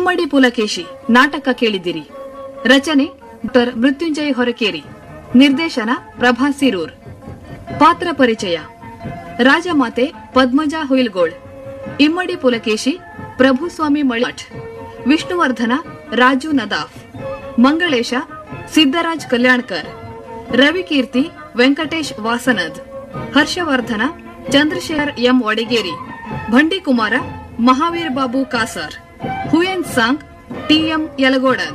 ಇಮ್ಮಡಿ ಪುಲಕೇಶಿ ನಾಟಕ ಕೇಳಿದಿರಿ ರಚನೆ ಡಾಕ್ಟರ್ ಮೃತ್ಯುಂಜಯ ಹೊರಕೇರಿ ನಿರ್ದೇಶನ ಪ್ರಭಾ ಸಿರೂರ್ ಪಾತ್ರ ಪರಿಚಯ ರಾಜಮಾತೆ Padmaja Huilgol Immadi Pulakeshi Prabhuswamy Malimath Vishnuvardhana Raju Nadaf Mangalesha Siddaraj Kalyankar Ravikirti Venkatesh Vasanad Harshavardhana Chandrashekhar M Vadigeri Bhandikumara Mahavir Babu Kasar Hiuen Tsang TM ಯಲಗೋಡ